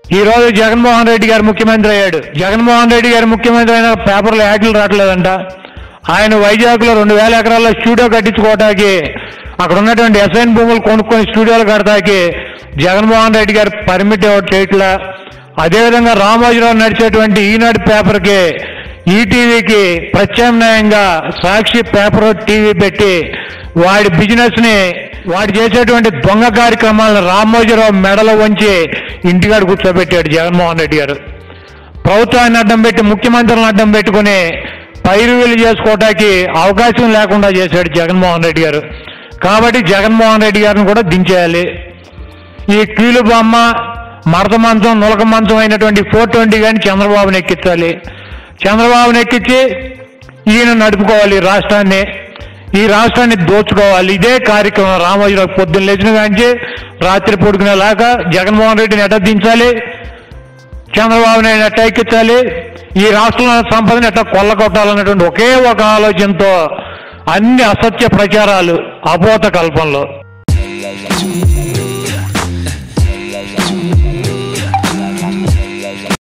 ఈ రోజు జగన్మోహన్ రెడ్డి గారు ముఖ్యమంత్రి అయ్యాడు జగన్మోహన్ రెడ్డి గారు ముఖ్యమంత్రి అయిన పేపర్లో యాడ్లు రావట్లేదంట ఆయన వైజాగ్లో రెండు వేల ఎకరాల్లో స్టూడియో కట్టించుకోవటానికి అక్కడ ఉన్నటువంటి ఎస్ఐన్ భూములు కొనుక్కొని స్టూడియోలు కడతాకి జగన్మోహన్ రెడ్డి గారు పర్మిట్ చేయట్లా అదేవిధంగా రామోజీరావు నడిచేటువంటి ఈనాడు పేపర్కి ఈటీవీకి ప్రత్యామ్నాయంగా సాక్షి పేపర్ టీవీ పెట్టి వాడి బిజినెస్ ని వాడు చేసేటువంటి దొంగ కార్యక్రమాలను రామోజీరావు మెడలో వంచి ఇంటికాడ కూర్చోబెట్టాడు జగన్మోహన్ రెడ్డి గారు ప్రభుత్వాన్ని అడ్డం పెట్టి ముఖ్యమంత్రులను అడ్డం పెట్టుకుని పైరువీలు చేసుకోవటానికి అవకాశం లేకుండా చేశాడు జగన్మోహన్ రెడ్డి గారు కాబట్టి జగన్మోహన్ రెడ్డి గారిని కూడా దించేయాలి ఈ కీలు బొమ్మ మడత మంచం నులక మంచం అయినటువంటి ఫోర్ ట్వంటీ కానీ చంద్రబాబుని ఎక్కించాలి చంద్రబాబుని ఎక్కించి ఈయన నడుపుకోవాలి ఈ రాష్ట్రాన్ని ఈ రాష్ట్రాన్ని దోచుకోవాలి ఇదే కార్యక్రమం రామోజీరావు పొద్దున్న లేచిన కాంచి రాత్రి పొడుకునేలాగా జగన్మోహన్ రెడ్డిని ఎట్ట దించాలి చంద్రబాబు నాయుడు ఎట్ట ఎక్కించాలి ఈ రాష్ట్రంలో సంపదని ఎట్ట కొల్లగొట్టాలన్నటువంటి ఒకే ఒక ఆలోచనతో అన్ని అసత్య ప్రచారాలు అపోత కల్పనలో